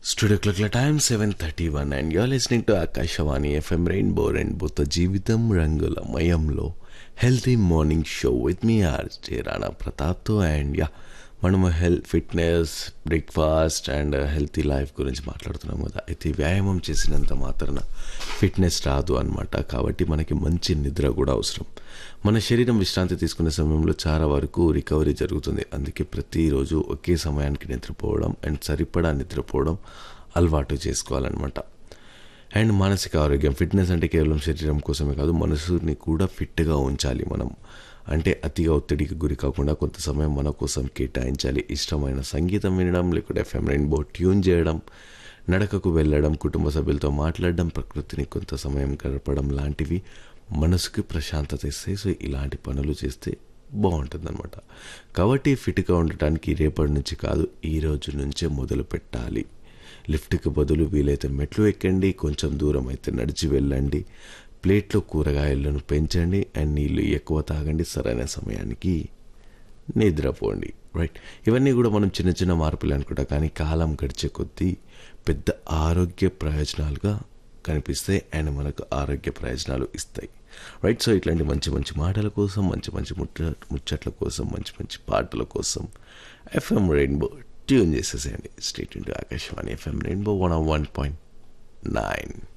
Studio Clock time 7.31 and you're listening to Akashawani FM Rainbow Rainbow తో జీవితం రంగుల మయంలో హెల్తీ మార్నింగ్ షో విత్ మీ ఆర్జే రాణా ప్రతాప్తో అండ్ యా మనము health fitness breakfast and healthy life గురించి మాట్లాడుతున్నాం కదా అయితే వ్యాయామం చేసినంత మాత్రాన ఫిట్నెస్ రాదు అనమాట కాబట్టి మనకి మంచి నిద్ర కూడా అవసరం మన శరీరం విశ్రాంతి తీసుకునే సమయంలో చాలా వరకు రికవరీ జరుగుతుంది అందుకే ప్రతిరోజు ఒకే సమయానికి నిద్రపోవడం అండ్ సరిపడా నిద్రపోవడం అలవాటు చేసుకోవాలన్నమాట అండ్ మానసిక ఆరోగ్యం ఫిట్నెస్ అంటే కేవలం శరీరం కోసమే కాదు మనసుని కూడా ఫిట్గా ఉంచాలి మనం అంటే అతిగా ఒత్తిడికి గురి కాకుండా కొంత సమయం మన కోసం కేటాయించాలి ఇష్టమైన సంగీతం వినడం లేకుంటే ఎఫ్ఎం రెయిన్బో ట్యూన్ చేయడం నడకకు వెళ్ళడం కుటుంబ సభ్యులతో మాట్లాడడం ప్రకృతిని కొంత సమయం గడపడం లాంటివి మనసుకి ప్రశాంతత ఇస్తాయి సో ఇలాంటి పనులు చేస్తే బాగుంటుంది అనమాట కాబట్టి ఫిట్గా ఉండటానికి రేపటి నుంచి కాదు ఈ రోజు నుంచే మొదలు పెట్టాలి లిఫ్ట్కి బదులు వీలైతే మెట్లు ఎక్కండి కొంచెం దూరం అయితే నడిచి వెళ్ళండి ప్లేట్లో కూరగాయలను పెంచండి అండ్ నీళ్ళు ఎక్కువ తాగండి సరైన సమయానికి నిద్రపోండి రైట్ ఇవన్నీ కూడా మనం చిన్న చిన్న మార్పులు అనుకుంటాం కానీ కాలం గడిచే కొద్దీ పెద్ద ఆరోగ్య ప్రయోజనాలుగా కనిపిస్తాయి అండ్ మనకు ఆరోగ్య ప్రయోజనాలు ఇస్తాయి రైట్ సో ఇట్లాంటి మంచి మంచి మాటల కోసం మంచి మంచి ముట్ట ముచ్చట్ల కోసం మంచి మంచి పాటల కోసం ఎఫ్ఎం రెయిన్బో ట్యూన్ చేసేసేయండి స్టేట్ ఇంటూ Akashvani FM Rainbow one one point nine